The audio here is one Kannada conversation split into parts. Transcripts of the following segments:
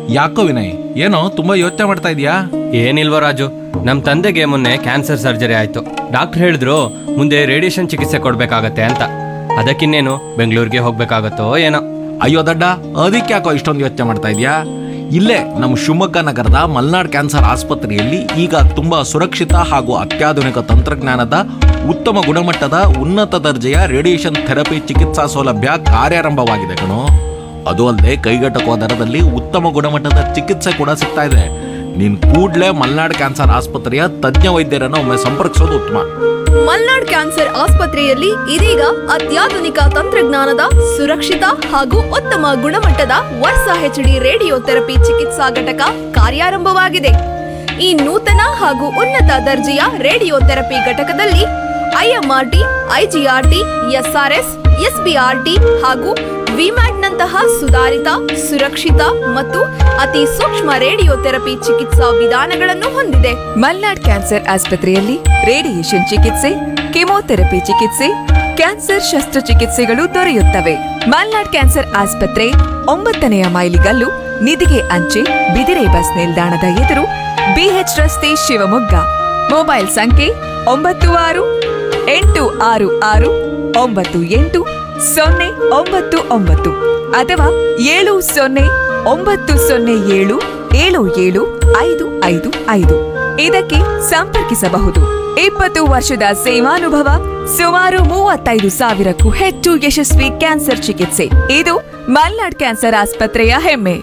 ಯಾಕೋ ವಿನಯ್ ಏನೋ ತುಂಬಾ ಯೋಚನೆ ಮಾಡ್ತಾ ಇದೀಯಾ ಏನಿಲ್ವ ರಾಜು ನಮ್ಮ ತಂದೆಗೆ ಮೊನ್ನೆ ಕ್ಯಾನ್ಸರ್ ಸರ್ಜರಿ ಆಯ್ತು ಡಾಕ್ಟರ್ ಹೇಳಿದ್ರು ಮುಂದೆ ರೇಡಿಯೇಷನ್ ಚಿಕಿತ್ಸೆ ಕೊಡ್ಬೇಕಾಗತ್ತೆ ಅಂತ ಅದಕ್ಕಿನ್ನೇನು ಬೆಂಗಳೂರಿಗೆ ಹೋಗ್ಬೇಕಾಗತ್ತೋ ಏನೋ ಅಯ್ಯೋ ದಡ್ಡ ಅದಕ್ಕೆ ಯಾಕೋ ಇಷ್ಟೊಂದು ಯೋಚನೆ ಮಾಡ್ತಾ ಇದೀಯಾ ಇಲ್ಲೇ ನಮ್ಮ ಶಿವಮೊಗ್ಗ ನಗರದ ಮಲ್ನಾಡ್ ಕ್ಯಾನ್ಸರ್ ಆಸ್ಪತ್ರೆಯಲ್ಲಿ ಈಗ ತುಂಬಾ ಸುರಕ್ಷಿತ ಹಾಗೂ ಅತ್ಯಾಧುನಿಕ ತಂತ್ರಜ್ಞಾನದ ಉತ್ತಮ ಗುಣಮಟ್ಟದ ಉನ್ನತ ದರ್ಜೆಯ ರೇಡಿಯೇಷನ್ ಥೆರಪಿ ಚಿಕಿತ್ಸಾ ಸೌಲಭ್ಯ ಕಾರ್ಯಾರಂಭವಾಗಿದೆ ಕಣೋ ಅದು ಅಲ್ಲದೆ ಕೈಗೆಟಕುವ ದರದಲ್ಲಿ ಉತ್ತಮ ಗುಣಮಟ್ಟದ ಚಿಕಿತ್ಸೆ ಕೂಡ ಸಿಗ್ತಾ ಇದೆ ನೀನ್ ಕೂಡ್ಲೇ ಮಲ್ನಾಡ್ ಕ್ಯಾನ್ಸರ್ ಆಸ್ಪತ್ರೆಯ ತಜ್ಞ ವೈದ್ಯರನ್ನು ಒಮ್ಮೆ ಸಂಪರ್ಕಿಸೋದು ಉತ್ತಮ ಮಲ್ನಾಡ್ ಕ್ಯಾನ್ಸರ್ ಆಸ್ಪತ್ರೆಯಲ್ಲಿ ಇದೀಗ ಅತ್ಯಾಧುನಿಕ ತಂತ್ರಜ್ಞಾನದ ಸುರಕ್ಷಿತ ಹಾಗೂ ಉತ್ತಮ ಗುಣಮಟ್ಟದ ವರ್ಷ ಹೆಚ್ಡಿ ರೇಡಿಯೋ ಥೆರಪಿ ಚಿಕಿತ್ಸಾ ಘಟಕ ಕಾರ್ಯಾರಂಭವಾಗಿದೆ ಈ ನೂತನ ಹಾಗೂ ಉನ್ನತ ದರ್ಜೆಯ ರೇಡಿಯೋ ಥೆರಪಿ ಘಟಕದಲ್ಲಿ ಐಎಂಆರ್ಟಿ ಐಜಿಆರ್ಟಿ ಎಸ್ಆರ್ಎಸ್ ಎಸ್ಬಿಆರ್ಟಿ ಹಾಗೂ ವಿಮ್ಯಾಟ್ನಂತಹ ಸುಧಾರಿತ ಸುರಕ್ಷಿತ ಮತ್ತು ಅತಿ ಸೂಕ್ಷ್ಮ ರೇಡಿಯೋ ಥೆರಪಿ ಚಿಕಿತ್ಸಾ ವಿಧಾನಗಳನ್ನು ಹೊಂದಿದೆ ಮಲ್ನಾಡ್ ಕ್ಯಾನ್ಸರ್ ಆಸ್ಪತ್ರೆಯಲ್ಲಿ ರೇಡಿಯೇಷನ್ ಚಿಕಿತ್ಸೆ ಕೆಮೊಥೆರಪಿ ಚಿಕಿತ್ಸೆ ಕ್ಯಾನ್ಸರ್ ಶಸ್ತ್ರಚಿಕಿತ್ಸೆಗಳು ದೊರೆಯುತ್ತವೆ ಮಲ್ನಾಡ್ ಕ್ಯಾನ್ಸರ್ ಆಸ್ಪತ್ರೆ ಒಂಬತ್ತನೆಯ ಮೈಲಿಗಲ್ಲು ನಿಧಿಗೆ ಅಂಚೆ ಬಿದಿರೆ ಬಸ್ ನಿಲ್ದಾಣದ ಎದುರು ಬಿಎಚ್ ರಸ್ತೆ ಶಿವಮೊಗ್ಗ ಮೊಬೈಲ್ ಸಂಖ್ಯೆ ಒಂಬತ್ತು ಆರು ಎಂಟು ಆರು ಆರು ಒಂಬತ್ತು ಎಂಟು ಸೊನ್ನೆ ಒಂಬತ್ತು ಒಂಬತ್ತು ಅಥವಾ ಏಳು ಸೊನ್ನೆ ಒಂಬತ್ತು ಸೊನ್ನೆ ಏಳು ಏಳು ಏಳು ಐದು ಐದು ಐದು ಇದಕ್ಕೆ ಸಂಪರ್ಕಿಸಬಹುದು ಇಪ್ಪತ್ತು ವರ್ಷದ ಸೇವಾನುಭವ ಸುಮಾರು ಮೂವತ್ತೈದು ಸಾವಿರಕ್ಕೂ ಹೆಚ್ಚು ಯಶಸ್ವಿ ಕ್ಯಾನ್ಸರ್ ಚಿಕಿತ್ಸೆ ಇದು ಮಲ್ನಾಡ್ ಕ್ಯಾನ್ಸರ್ ಆಸ್ಪತ್ರೆಯ ಹೆಮ್ಮೆ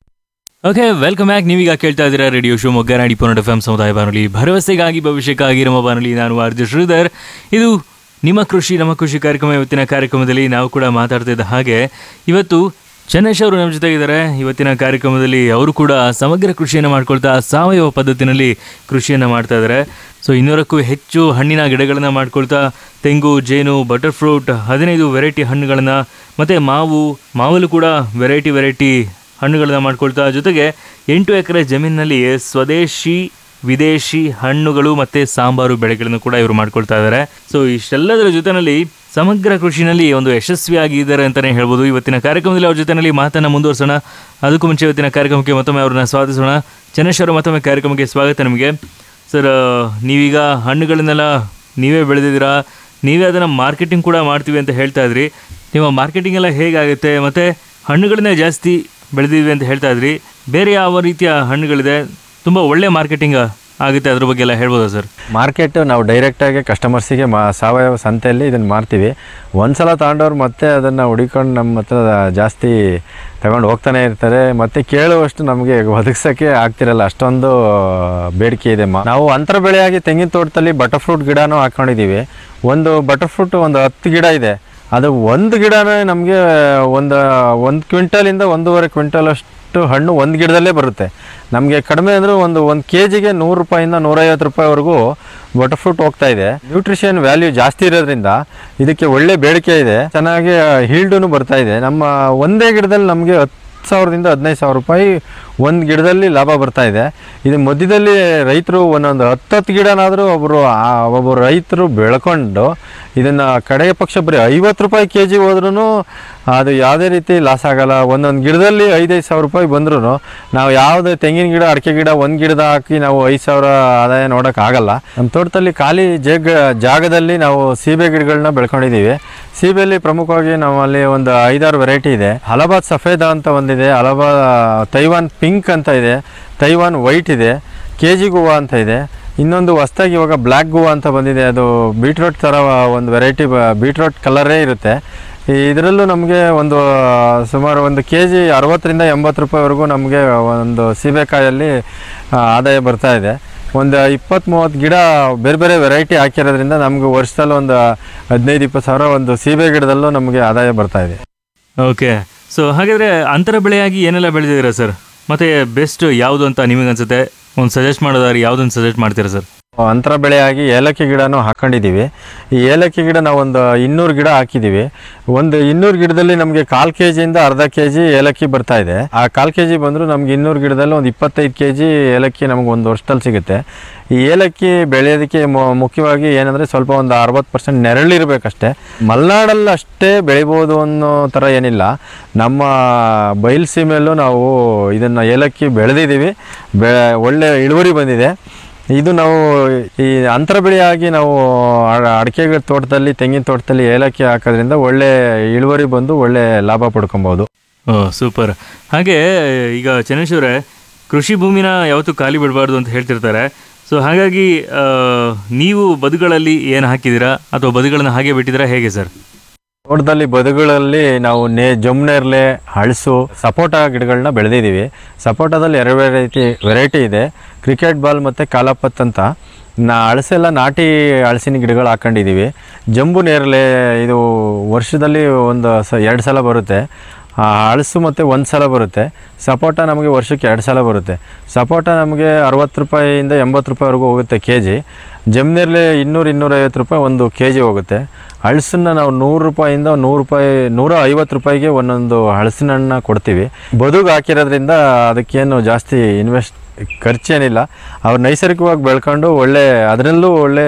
ಓಕೆ ವೆಲ್ಕಮ್ ಬ್ಯಾಕ್ ನೀವೀಗ ಕೇಳ್ತಾ ಇದ್ದೀರಾ ರೇಡಿಯೋ ಶಿವಮೊಗ್ಗ ನಾಡಿ ಪುನರ್ ಎಫ್ ಎಂ ಸಮುದಾಯ ಬಾನುಲಿ ಭರವಸೆಗಾಗಿ ಭವಿಷ್ಯಕ್ಕಾಗಿ ನಮ್ಮ ಬಾನುಲಿ ನಾನು ಆರ್ಜ ಶ್ರೀಧರ್ ಇದು ನಿಮ್ಮ ಕೃಷಿ ನಮ್ಮ ಕೃಷಿ ಕಾರ್ಯಕ್ರಮ ಇವತ್ತಿನ ಕಾರ್ಯಕ್ರಮದಲ್ಲಿ ನಾವು ಕೂಡ ಮಾತಾಡ್ತಾ ಇದ್ದ ಹಾಗೆ ಇವತ್ತು ಚನ್ನೇಶ್ ಅವರು ನಮ್ಮ ಜೊತೆಗಿದ್ದಾರೆ ಇವತ್ತಿನ ಕಾರ್ಯಕ್ರಮದಲ್ಲಿ ಅವರು ಕೂಡ ಸಮಗ್ರ ಕೃಷಿಯನ್ನು ಮಾಡ್ಕೊಳ್ತಾ ಸಾವಯವ ಪದ್ಧತಿನಲ್ಲಿ ಕೃಷಿಯನ್ನು ಮಾಡ್ತಾ ಇದ್ದಾರೆ ಸೊ ಇನ್ನೂರಕ್ಕೂ ಹೆಚ್ಚು ಹಣ್ಣಿನ ಗಿಡಗಳನ್ನು ಮಾಡ್ಕೊಳ್ತಾ ತೆಂಗು ಜೇನು ಬಟರ್ ಫ್ರೂಟ್ ಹದಿನೈದು ವೆರೈಟಿ ಹಣ್ಣುಗಳನ್ನು ಮತ್ತು ಮಾವು ಮಾವಲ್ಲೂ ಕೂಡ ವೆರೈಟಿ ವೆರೈಟಿ ಹಣ್ಣುಗಳನ್ನ ಮಾಡ್ಕೊಳ್ತಾ ಜೊತೆಗೆ ಎಂಟು ಎಕರೆ ಜಮೀನಿನಲ್ಲಿ ಸ್ವದೇಶಿ ವಿದೇಶಿ ಹಣ್ಣುಗಳು ಮತ್ತು ಸಾಂಬಾರು ಬೆಳೆಗಳನ್ನು ಕೂಡ ಇವರು ಮಾಡ್ಕೊಳ್ತಾ ಇದ್ದಾರೆ ಸೊ ಇಷ್ಟೆಲ್ಲದರ ಜೊತೆಯಲ್ಲಿ ಸಮಗ್ರ ಕೃಷಿನಲ್ಲಿ ಒಂದು ಯಶಸ್ವಿಯಾಗಿ ಇದ್ದಾರೆ ಅಂತಲೇ ಹೇಳ್ಬೋದು ಇವತ್ತಿನ ಕಾರ್ಯಕ್ರಮದಲ್ಲಿ ಅವ್ರ ಜೊತೆಯಲ್ಲಿ ಮಾತನ್ನು ಮುಂದುವರಿಸೋಣ ಅದಕ್ಕೂ ಮುಂಚೆ ಇವತ್ತಿನ ಕಾರ್ಯಕ್ರಮಕ್ಕೆ ಮತ್ತೊಮ್ಮೆ ಅವ್ರನ್ನ ಸ್ವಾಗತಿಸೋಣ ಚನ್ನೇಶ್ವರ ಮತ್ತೊಮ್ಮೆ ಕಾರ್ಯಕ್ರಮಕ್ಕೆ ಸ್ವಾಗತ ನಿಮಗೆ ಸರ್ ನೀವೀಗ ಹಣ್ಣುಗಳನ್ನೆಲ್ಲ ನೀವೇ ಬೆಳೆದಿದ್ದೀರಾ ನೀವೇ ಅದನ್ನು ಮಾರ್ಕೆಟಿಂಗ್ ಕೂಡ ಮಾಡ್ತೀವಿ ಅಂತ ಹೇಳ್ತಾ ಇದ್ರಿ ನಿಮ್ಮ ಮಾರ್ಕೆಟಿಂಗ್ ಎಲ್ಲ ಹೇಗಾಗುತ್ತೆ ಮತ್ತು ಹಣ್ಣುಗಳನ್ನೇ ಜಾಸ್ತಿ ಬೆಳೆದಿದ್ವಿ ಅಂತ ಹೇಳ್ತಾ ಇದ್ರಿ ಬೇರೆ ಯಾವ ರೀತಿಯ ಹಣ್ಣುಗಳಿದೆ ತುಂಬ ಒಳ್ಳೆ ಮಾರ್ಕೆಟಿಂಗ್ ಆಗುತ್ತೆ ಅದ್ರ ಬಗ್ಗೆ ಎಲ್ಲ ಹೇಳ್ಬೋದಾ ಸರ್ ಮಾರ್ಕೆಟ್ ನಾವು ಡೈರೆಕ್ಟಾಗಿ ಕಸ್ಟಮರ್ಸಿಗೆ ಮಾ ಸಾವಯವ ಸಂತೆಯಲ್ಲಿ ಇದನ್ನು ಮಾರ್ತೀವಿ ಒಂದು ಸಲ ತಗೊಂಡವ್ರು ಮತ್ತೆ ಅದನ್ನು ಹುಡಿಕೊಂಡು ನಮ್ಮ ಹತ್ರ ಜಾಸ್ತಿ ತಗೊಂಡು ಹೋಗ್ತಾನೆ ಇರ್ತಾರೆ ಮತ್ತು ಕೇಳುವಷ್ಟು ನಮಗೆ ಒದಗಿಸೋಕ್ಕೆ ಆಗ್ತಿರಲ್ಲ ಅಷ್ಟೊಂದು ಬೇಡಿಕೆ ಇದೆ ಮಾ ನಾವು ಅಂತರ ಬೆಳೆಯಾಗಿ ತೆಂಗಿನ ತೋಟದಲ್ಲಿ ಬಟರ್ ಫ್ರೂಟ್ ಗಿಡನೂ ಹಾಕ್ಕೊಂಡಿದ್ದೀವಿ ಒಂದು ಬಟರ್ ಫ್ರೂಟ್ ಒಂದು ಹತ್ತು ಗಿಡ ಇದೆ ಅದು ಒಂದು ಗಿಡನೇ ನಮಗೆ ಒಂದು ಒಂದು ಕ್ವಿಂಟಲಿಂದ ಒಂದೂವರೆ ಕ್ವಿಂಟಲಷ್ಟು ಹಣ್ಣು ಒಂದು ಗಿಡದಲ್ಲೇ ಬರುತ್ತೆ ನಮಗೆ ಕಡಿಮೆ ಅಂದರೂ ಒಂದು ಒಂದು ಕೆ ಜಿಗೆ ನೂರು ರೂಪಾಯಿಂದ ನೂರೈವತ್ತು ರೂಪಾಯಿವರೆಗೂ ಬಟರ್ ಫ್ರೂಟ್ ಹೋಗ್ತಾ ಇದೆ ನ್ಯೂಟ್ರಿಷನ್ ವ್ಯಾಲ್ಯೂ ಜಾಸ್ತಿ ಇರೋದ್ರಿಂದ ಇದಕ್ಕೆ ಒಳ್ಳೆ ಬೇಡಿಕೆ ಇದೆ ಚೆನ್ನಾಗಿ ಹೀಲ್ಡೂ ಬರ್ತಾ ಇದೆ ನಮ್ಮ ಒಂದೇ ಗಿಡದಲ್ಲಿ ನಮಗೆ ಹತ್ತು ಸಾವಿರದಿಂದ ಹದಿನೈದು ಸಾವಿರ ರೂಪಾಯಿ ಒಂದು ಗಿಡದಲ್ಲಿ ಲಾಭ ಬರ್ತಾ ಇದೆ ಇದು ಮಧ್ಯದಲ್ಲಿ ರೈತರು ಒಂದೊಂದು ಹತ್ತತ್ತು ಗಿಡನಾದರೂ ಒಬ್ಬರು ಒಬ್ಬರು ರೈತರು ಬೆಳ್ಕೊಂಡು ಇದನ್ನು ಕಡೆಯ ಪಕ್ಷ ಬರೀ ಐವತ್ತು ರೂಪಾಯಿ ಕೆ ಜಿ ಹೋದ್ರೂ ಅದು ಯಾವುದೇ ರೀತಿ ಲಾಸ್ ಆಗಲ್ಲ ಒಂದೊಂದು ಗಿಡದಲ್ಲಿ ಐದೈದು ಸಾವಿರ ರೂಪಾಯಿ ಬಂದ್ರೂ ನಾವು ಯಾವುದೇ ತೆಂಗಿನ ಗಿಡ ಅಡಿಕೆ ಗಿಡ ಒಂದು ಗಿಡದ ಹಾಕಿ ನಾವು ಐದು ಸಾವಿರ ಆದಾಯ ನೋಡೋಕ್ಕಾಗಲ್ಲ ನಮ್ಮ ತೋಟದಲ್ಲಿ ಖಾಲಿ ಜಗ ಜಾಗದಲ್ಲಿ ನಾವು ಸೀಬೆ ಗಿಡಗಳನ್ನ ಬೆಳ್ಕೊಂಡಿದ್ದೀವಿ ಸೀಬೆಯಲ್ಲಿ ಪ್ರಮುಖವಾಗಿ ನಮ್ಮಲ್ಲಿ ಒಂದು ಐದಾರು ವೆರೈಟಿ ಇದೆ ಹಲಬಾದ್ ಸಫೇದ ಅಂತ ಒಂದಿದೆ ಹಲಬಾ ತೈವಾನ್ ಪಿಂಕ್ ಅಂತ ಇದೆ ತೈವಾನ್ ವೈಟ್ ಇದೆ ಕೆ ಜಿ ಗೋವಾ ಅಂತ ಇದೆ ಇನ್ನೊಂದು ಹೊಸ್ದಾಗಿ ಇವಾಗ ಬ್ಲ್ಯಾಕ್ ಗೋವಾ ಅಂತ ಬಂದಿದೆ ಅದು ಬೀಟ್ರೋಟ್ ಥರ ಒಂದು ವೆರೈಟಿ ಬೀಟ್ರೋಟ್ ಕಲರೇ ಇರುತ್ತೆ ಇದರಲ್ಲೂ ನಮಗೆ ಒಂದು ಸುಮಾರು ಒಂದು ಕೆ ಜಿ ಅರವತ್ತರಿಂದ ಎಂಬತ್ತು ರೂಪಾಯಿವರೆಗೂ ನಮಗೆ ಒಂದು ಸೀಬೆಕಾಯಲ್ಲಿ ಆ, ಆದಾಯ ಬರ್ತಾ ಇದೆ ಒಂದು ಇಪ್ಪತ್ತು ಮೂವತ್ತು ಗಿಡ ಬೇರೆ ಬೇರೆ ವೆರೈಟಿ ಹಾಕಿರೋದ್ರಿಂದ ನಮಗೆ ವರ್ಷದಲ್ಲಿ ಒಂದು ಹದಿನೈದು ಇಪ್ಪತ್ತು ಸಾವಿರ ಒಂದು ಸೀಬೆ ಗಿಡದಲ್ಲೂ ನಮಗೆ ಆದಾಯ ಬರ್ತಾ ಇದೆ ಓಕೆ ಸೊ ಹಾಗಾದರೆ ಅಂತರ ಬೆಳೆಯಾಗಿ ಏನೆಲ್ಲ ಬೆಳೆದಿದ್ದೀರಾ ಸರ್ ಮತ್ತು ಬೆಸ್ಟ್ ಯಾವುದು ಅಂತ ನಿಮಗೆ ಅನ್ಸುತ್ತೆ ಒಂದು ಸಜೆಸ್ಟ್ ಮಾಡೋದಾದ್ರೆ ಯಾವುದನ್ನು ಸಜೆಸ್ಟ್ ಮಾಡ್ತೀರಾ ಸರ್ ಅಂತರ ಬೆಳೆಯಾಗಿ ಏಲಕ್ಕಿ ಗಿಡನೂ ಹಾಕೊಂಡಿದ್ದೀವಿ ಈ ಏಲಕ್ಕಿ ಗಿಡ ನಾವು ಒಂದು ಇನ್ನೂರು ಗಿಡ ಹಾಕಿದ್ದೀವಿ ಒಂದು ಇನ್ನೂರು ಗಿಡದಲ್ಲಿ ನಮಗೆ ಕಾಲು ಕೆ ಜಿಯಿಂದ ಅರ್ಧ ಕೆ ಜಿ ಏಲಕ್ಕಿ ಬರ್ತಾ ಇದೆ ಆ ಕಾಲು ಕೆ ಜಿ ಬಂದರೂ ನಮ್ಗೆ ಇನ್ನೂರು ಗಿಡದಲ್ಲಿ ಒಂದು ಇಪ್ಪತ್ತೈದು ಕೆ ಜಿ ಏಲಕ್ಕಿ ನಮ್ಗೆ ಒಂದು ವರ್ಷದಲ್ಲಿ ಸಿಗುತ್ತೆ ಈ ಏಲಕ್ಕಿ ಬೆಳೆಯೋದಕ್ಕೆ ಮು- ಮುಖ್ಯವಾಗಿ ಏನಂದರೆ ಸ್ವಲ್ಪ ಒಂದು ಅರವತ್ತು ಪರ್ಸೆಂಟ್ ನೆರಳಿರ್ಬೇಕಷ್ಟೇ ಮಲೆನಾಡಲ್ಲಿ ಅಷ್ಟೇ ಬೆಳಿಬೋದು ಅನ್ನೋ ಥರ ಏನಿಲ್ಲ ನಮ್ಮ ಬಯಲುಸೀಮೆಯಲ್ಲೂ ನಾವು ಇದನ್ನು ಏಲಕ್ಕಿ ಬೆಳೆದಿದ್ದೀವಿ ಬೆ ಒಳ್ಳೆ ಇಳುವರಿ ಬಂದಿದೆ ಇದು ನಾವು ಈ ಅಂತರ ಬೆಳೆಯಾಗಿ ನಾವು ಅಡ- ಅಡಿಕೆ ಗಿಡ ತೋಟದಲ್ಲಿ ತೆಂಗಿನ ತೋಟದಲ್ಲಿ ಏಲಕ್ಕಿ ಹಾಕೋದ್ರಿಂದ ಒಳ್ಳೆ ಇಳುವರಿ ಬಂದು ಒಳ್ಳೆ ಲಾಭ ಪಡ್ಕೊಬೋದು ಓ ಸೂಪರ್ ಹಾಗೆ ಈಗ ಚನ್ನೇಶ್ವರೇ ಕೃಷಿ ಭೂಮಿನ ಯಾವತ್ತೂ ಖಾಲಿ ಬಿಡಬಾರ್ದು ಅಂತ ಹೇಳ್ತಿರ್ತಾರೆ ಸೊ ಹಾಗಾಗಿ ಆ, ನೀವು ಬದುಗಳಲ್ಲಿ ಏನು ಹಾಕಿದ್ದೀರಾ ಅಥವಾ ಬದುಗಳನ್ನ ಹಾಗೆ ಬಿಟ್ಟಿದ್ದೀರಾ ಹೇಗೆ ಸರ್ ತೋಟದಲ್ಲಿ ಬದುಗಳಲ್ಲಿ ನಾವು ನೇ ಜಮ್ನೇರ್ಲೆ ಹಳಸು ಸಪೋಟ ಗಿಡಗಳನ್ನ ಬೆಳೆದಿದ್ದೀವಿ ಸಪೋಟದಲ್ಲಿ ಎರಡು ವೆರೈಟಿ ವೆರೈಟಿ ಇದೆ ಕ್ರಿಕೆಟ್ ಬಾಲ್ ಮತ್ತು ಕಾಲಪತ್ ಅಂತ ನಾ ಹಳಸೆಲ್ಲ ನಾಟಿ ಹಳಸಿನ ಗಿಡಗಳು ಹಾಕೊಂಡಿದ್ದೀವಿ ಜಂಬು ನೇರಳೆ ಇದು ವರ್ಷದಲ್ಲಿ ಒಂದು ಸ ಎರಡು ಸಲ ಬರುತ್ತೆ ಆ ಹಳಸು ಮತ್ತು ಒಂದು ಸಲ ಬರುತ್ತೆ ಸಪೋಟ ನಮಗೆ ವರ್ಷಕ್ಕೆ ಎರಡು ಸಲ ಬರುತ್ತೆ ಸಪೋಟ ನಮಗೆ ಅರವತ್ತು ರೂಪಾಯಿಯಿಂದ ಎಂಬತ್ತು ರೂಪಾಯಿವರೆಗೂ ಹೋಗುತ್ತೆ ಕೆ ಜಿ ಜಮ್ನೇರ್ಲೆ ಇನ್ನೂರು ಇನ್ನೂರೈವತ್ತು ರೂಪಾಯಿ ಒಂದು ಕೆ ಜಿ ಹೋಗುತ್ತೆ ಹಳಸನ್ನ ನಾವು ನೂರು ರೂಪಾಯಿಂದ ನೂರು ರೂಪಾಯಿ ನೂರ ಐವತ್ತು ರೂಪಾಯಿಗೆ ಒಂದೊಂದು ಹಳಸಿನ ಹಣ್ಣನ್ನ ಕೊಡ್ತೀವಿ ಬದುಕು ಹಾಕಿರೋದ್ರಿಂದ ಅದಕ್ಕೇನು ಜಾಸ್ತಿ ಇನ್ವೆಸ್ಟ್ ಖರ್ಚೇನಿಲ್ಲ ಅವ್ರು ನೈಸರ್ಗಿಕವಾಗಿ ಬೆಳ್ಕೊಂಡು ಒಳ್ಳೆ ಅದರಲ್ಲೂ ಒಳ್ಳೆ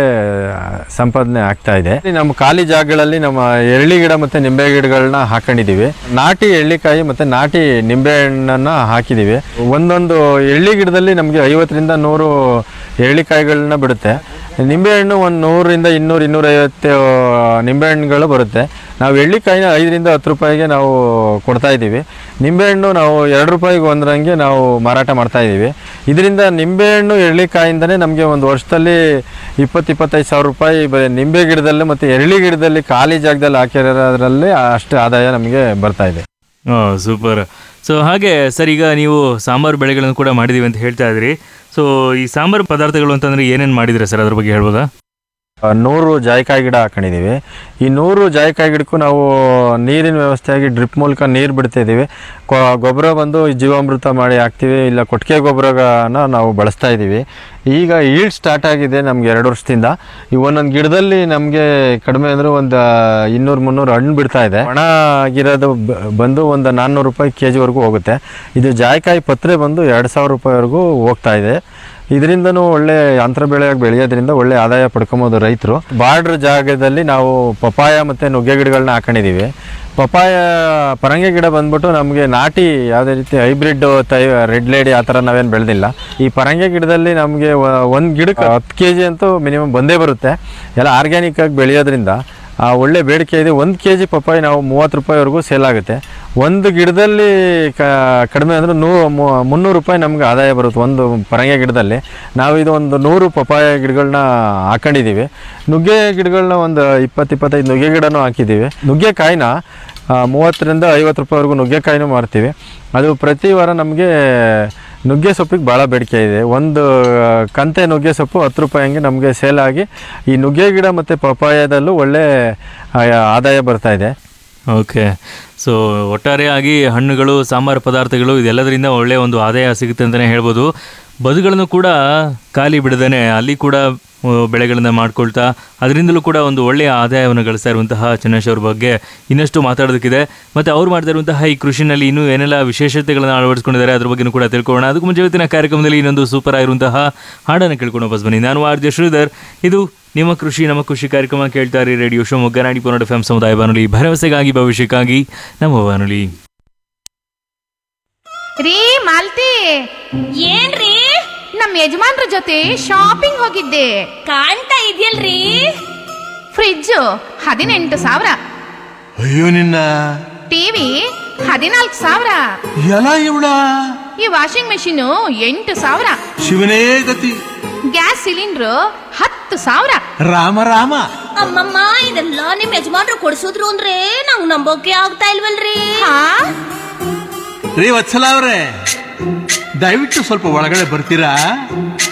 ಸಂಪಾದನೆ ಆಗ್ತಾ ಇದೆ ಇಲ್ಲಿ ನಮ್ಮ ಖಾಲಿ ಜಾಗಗಳಲ್ಲಿ ನಮ್ಮ ಎಳ್ಳಿ ಗಿಡ ಮತ್ತು ನಿಂಬೆ ಗಿಡಗಳನ್ನ ಹಾಕೊಂಡಿದ್ದೀವಿ ನಾಟಿ ಎಳ್ಳಿಕಾಯಿ ಮತ್ತು ನಾಟಿ ನಿಂಬೆ ಹಣ್ಣನ್ನು ಹಾಕಿದ್ದೀವಿ ಒಂದೊಂದು ಎಳ್ಳಿ ಗಿಡದಲ್ಲಿ ನಮಗೆ ಐವತ್ತರಿಂದ ನೂರು ಎಳ್ಳಿಕಾಯಿಗಳನ್ನ ಬಿಡುತ್ತೆ ನಿಂಬೆಹಣ್ಣು ಒಂದು ನೂರರಿಂದ ಇನ್ನೂರು ಇನ್ನೂರೈವತ್ತು ನಿಂಬೆಹಣ್ಣುಗಳು ಬರುತ್ತೆ ನಾವು ಎಳ್ಳಿಕಾಯಿನ ಐದರಿಂದ ಹತ್ತು ರೂಪಾಯಿಗೆ ನಾವು ಕೊಡ್ತಾ ಇದ್ದೀವಿ ನಿಂಬೆಹಣ್ಣು ನಾವು ಎರಡು ರೂಪಾಯಿಗೆ ಒಂದರಂಗೆ ನಾವು ಮಾರಾಟ ಮಾಡ್ತಾ ಇದ್ದೀವಿ ಇದರಿಂದ ನಿಂಬೆಹಣ್ಣು ಎಳ್ಳಿಕಾಯಿಂದನೇ ನಮಗೆ ಒಂದು ವರ್ಷದಲ್ಲಿ ಇಪ್ಪತ್ತು ಇಪ್ಪತ್ತೈದು ಸಾವಿರ ರೂಪಾಯಿ ಬರೀ ನಿಂಬೆ ಗಿಡದಲ್ಲಿ ಮತ್ತು ಎಳ್ಳಿ ಗಿಡದಲ್ಲಿ ಖಾಲಿ ಜಾಗದಲ್ಲಿ ಹಾಕಿರೋದ್ರಲ್ಲಿ ಅಷ್ಟು ಆದಾಯ ನಮಗೆ ಬರ್ತಾ ಇದೆ ಓ ಸೂಪರ್ ಸೊ ಹಾಗೆ ಸರ್ ಈಗ ನೀವು ಸಾಂಬಾರು ಬೆಳೆಗಳನ್ನು ಕೂಡ ಮಾಡಿದ್ದೀವಿ ಅಂತ ಹೇಳ್ತಾ ಇದ್ರಿ ಸೊ ಈ ಸಾಂಬಾರು ಪದಾರ್ಥಗಳು ಅಂತಂದರೆ ಏನೇನು ಮಾಡಿದ್ರೆ ಸರ್ ಅದ್ರ ಬಗ್ಗೆ ಹೇಳ್ಬೋದಾ ಆ, ನೂರು ಜಾಯಿಕಾಯಿ ಗಿಡ ಹಾಕೊಂಡಿದ್ದೀವಿ ಈ ನೂರು ಜಾಯಿಕಾಯಿ ಗಿಡಕ್ಕೂ ನಾವು ನೀರಿನ ವ್ಯವಸ್ಥೆಯಾಗಿ ಡ್ರಿಪ್ ಮೂಲಕ ನೀರು ಬಿಡ್ತಾ ಇದ್ದೀವಿ ಕೊ- ಗೊಬ್ಬರ ಬಂದು ಜೀವಾಮೃತ ಮಾಡಿ ಹಾಕ್ತೀವಿ ಇಲ್ಲ ಕೊಟ್ಟಿಗೆ ಗೊಬ್ಬರನ ನಾವು ಬಳಸ್ತಾ ಇದ್ದೀವಿ ಈಗ ಈಲ್ಡ್ ಸ್ಟಾರ್ಟ್ ಆಗಿದೆ ನಮ್ಗೆ ಎರಡು ವರ್ಷದಿಂದ ಈ ಒಂದೊಂದು ಗಿಡದಲ್ಲಿ ನಮಗೆ ಕಡಿಮೆ ಅಂದರೆ ಒಂದು ಇನ್ನೂರು ಮುನ್ನೂರು ಹಣ್ಣು ಬಿಡ್ತಾ ಇದೆ ಒಣ ಆಗಿರೋದು ಬ- ಬಂದು ಒಂದು ನಾನ್ನೂರು ರೂಪಾಯಿ ಕೆ ಜಿವರೆಗೂ ಹೋಗುತ್ತೆ ಇದು ಜಾಯಿಕಾಯಿ ಪತ್ರೆ ಬಂದು ಎರಡು ಸಾವಿರ ರೂಪಾಯಿವರೆಗೂ ಹೋಗ್ತಾ ಇದೆ ಇದರಿಂದನೂ ಒಳ್ಳೆ ಅಂತರ ಬೆಳೆಯಾಗಿ ಬೆಳೆಯೋದ್ರಿಂದ ಒಳ್ಳೆ ಆದಾಯ ಪಡ್ಕೊಬೋದು ರೈತರು ಬಾರ್ಡ್ರ್ ಜಾಗದಲ್ಲಿ ನಾವು ಪಪಾಯ ಮತ್ತು ನುಗ್ಗೆ ಗಿಡಗಳನ್ನ ಹಾಕೊಂಡಿದ್ದೀವಿ ಪಪಾಯ ಪರಂಗಿ ಗಿಡ ಬಂದ್ಬಿಟ್ಟು ನಮಗೆ ನಾಟಿ ಯಾವುದೇ ರೀತಿ ಹೈಬ್ರಿಡ್ ತೈ ರೆಡ್ ಲೇಡಿ ಆ ಥರ ನಾವೇನು ಬೆಳೆದಿಲ್ಲ ಈ ಪರಂಗಿ ಗಿಡದಲ್ಲಿ ನಮಗೆ ಒಂದು ಗಿಡಕ್ಕೆ ಹತ್ತು ಕೆ ಜಿ ಅಂತೂ ಮಿನಿಮಮ್ ಬಂದೇ ಬರುತ್ತೆ ಎಲ್ಲ ಆರ್ಗ್ಯಾನಿಕ್ ಆಗಿ ಬೆಳೆಯೋದ್ರಿಂದ ಆ ಒಳ್ಳೆ ಬೇಡಿಕೆ ಇದೆ ಒಂದು ಕೆ ಜಿ ಪಪ್ಪಾಯಿ ನಾವು ಮೂವತ್ತು ರೂಪಾಯಿವರೆಗೂ ಸೇಲ್ ಆಗುತ್ತೆ ಒಂದು ಗಿಡದಲ್ಲಿ ಕ ಕಡಿಮೆ ಅಂದರೆ ನೂ ಮು- ಮುನ್ನೂರು ರೂಪಾಯಿ ನಮ್ಗೆ ಆದಾಯ ಬರುತ್ತೆ ಒಂದು ಪರಂಗಿ ಗಿಡದಲ್ಲಿ ನಾವು ಇದು ಒಂದು ನೂರು ಪಪ್ಪಾಯ ಗಿಡಗಳನ್ನ ಹಾಕೊಂಡಿದ್ದೀವಿ ನುಗ್ಗೆ ಗಿಡಗಳನ್ನ ಒಂದು ಇಪ್ಪತ್ತು ಇಪ್ಪತ್ತೈದು ನುಗ್ಗೆ ಗಿಡನೂ ಹಾಕಿದ್ದೀವಿ ನುಗ್ಗೆಕಾಯಿನ ಆ, ಮೂವತ್ತರಿಂದ ಐವತ್ತು ರೂಪಾಯಿವರೆಗೂ ನುಗ್ಗೆಕಾಯಿನೂ ಮಾರ್ತೀವಿ ಅದು ಪ್ರತಿ ವಾರ ನಮಗೆ ನುಗ್ಗೆ ಸೊಪ್ಪಿಗೆ ಭಾಳ ಬೇಡಿಕೆ ಇದೆ ಒಂದು ಕಂತೆ ನುಗ್ಗೆ ಸೊಪ್ಪು ಹತ್ತು ರೂಪಾಯಿ ಹಂಗೆ ನಮಗೆ ಸೇಲ್ ಆಗಿ ಈ ನುಗ್ಗೆ ಗಿಡ ಮತ್ತು ಪಪಾಯದಲ್ಲೂ ಒಳ್ಳೆ ಆ, ಆದಾಯ ಬರ್ತಾ ಇದೆ ಓಕೆ ಸೊ ಒಟ್ಟಾರೆಯಾಗಿ ಹಣ್ಣುಗಳು ಸಾಂಬಾರು ಪದಾರ್ಥಗಳು ಇದೆಲ್ಲದರಿಂದ ಒಳ್ಳೆಯ ಒಂದು ಆದಾಯ ಸಿಗುತ್ತೆ ಅಂತಲೇ ಹೇಳ್ಬೋದು ಬದುಗಳನ್ನು ಕೂಡ ಖಾಲಿ ಬಿಡದೇನೆ ಅಲ್ಲಿ ಕೂಡ ಆ, ಬೆಳೆಗಳನ್ನ ಮಾಡ್ಕೊಳ್ತಾ ಅದರಿಂದಲೂ ಕೂಡ ಒಂದು ಒಳ್ಳೆಯ ಆದಾಯವನ್ನು ಗಳಿಸ್ತಾ ಇರುವಂತಹ ಚನ್ನೇಶ್ ಅವ್ರ ಬಗ್ಗೆ ಇನ್ನಷ್ಟು ಮಾತಾಡೋದಕ್ಕಿದೆ ಮತ್ತು ಅವ್ರು ಮಾಡ್ತಾ ಇರುವಂತಹ ಈ ಕೃಷಿನಲ್ಲಿ ಇನ್ನೂ ಏನೆಲ್ಲ ವಿಶೇಷತೆಗಳನ್ನು ಅಳವಡಿಸ್ಕೊಂಡಿದ್ದಾರೆ ಅದ್ರ ಬಗ್ಗೆನೂ ಕೂಡ ತಿಳ್ಕೊಳ್ಳೋಣ ಅದಕ್ಕೂ ಮುಂಚೆ ಇವತ್ತಿನ ಕಾರ್ಯಕ್ರಮದಲ್ಲಿ ಇನ್ನೊಂದು ಸೂಪರ್ ಆಗಿರುವಂತಹ ಹಾಡನ್ನು ಕೇಳ್ಕೊಂಡು ವಾಪಸ್ ಬನ್ನಿ ನಾನು ಆರ್ ಜೆ ಶ್ರೀಧರ್ ಇದು ನಿಮ್ಮ ಕೃಷಿ ನಮ್ಮ ಕೃಷಿ ಕಾರ್ಯಕ್ರಮ ಕೇಳ್ತಾ ಇರಿ ರೇಡಿಯೋ ಶಿವಮೊಗ್ಗ ನಾಡಿ ಪೊನ್ನಡ ಎಫ್ ಸಮುದಾಯ ಬಾನುಲಿ ಭರವಸೆಗಾಗಿ ಭವಿಷ್ಯಕ್ಕಾಗಿ ನಮ್ಮ ಬಾನುಲಿ ರೀ ಮಾಲ್ತಿ ಏನ್ರಿ ನಮ್ಮ ಯಜಮಾನ್ರ ಜೊತೆ ಶಾಪಿಂಗ್ ಹೋಗಿದ್ದೆ ಕಾಣ್ತಾ ಇದೆಯಲ್ರಿ ಫ್ರಿಡ್ಜ್ ಹದಿನೆಂಟು ಸಾವಿರ ಅಯ್ಯೋ ನಿನ್ನ ಟಿವಿ ಹದಿನಾಲ್ಕು ಸಾವಿರ ಎಲ್ಲ ಇವಳ ಈ ವಾಷಿಂಗ್ ಮೆಷಿನ್ ಎಂಟು ಸಾವಿರ ಶಿವನೇ ಗತಿ ಗ್ಯಾಸ್ ಸಿಲಿಂಡ್ರು ಹತ್ತು ಸಾವಿರ ರಾಮ ರಾಮ ಅಮ್ಮಮ್ಮ ಇದೆಲ್ಲ ನಿಮ್ ಯಜಮಾನ್ರು ಕೊಡ್ಸಿದ್ರು ಅಂದ್ರೆ ನಾವು ನಂಬೋಕೆ ಆಗ್ತಾ ಇಲ್ವಲ್ರಿ ಹಾ ರೀ ವತ್ಸಲ ಅವ್ರೆ ದಯವಿಟ್ಟು ಸ್ವಲ್ಪ ಒಳಗಡೆ ಬರ್ತೀರಾ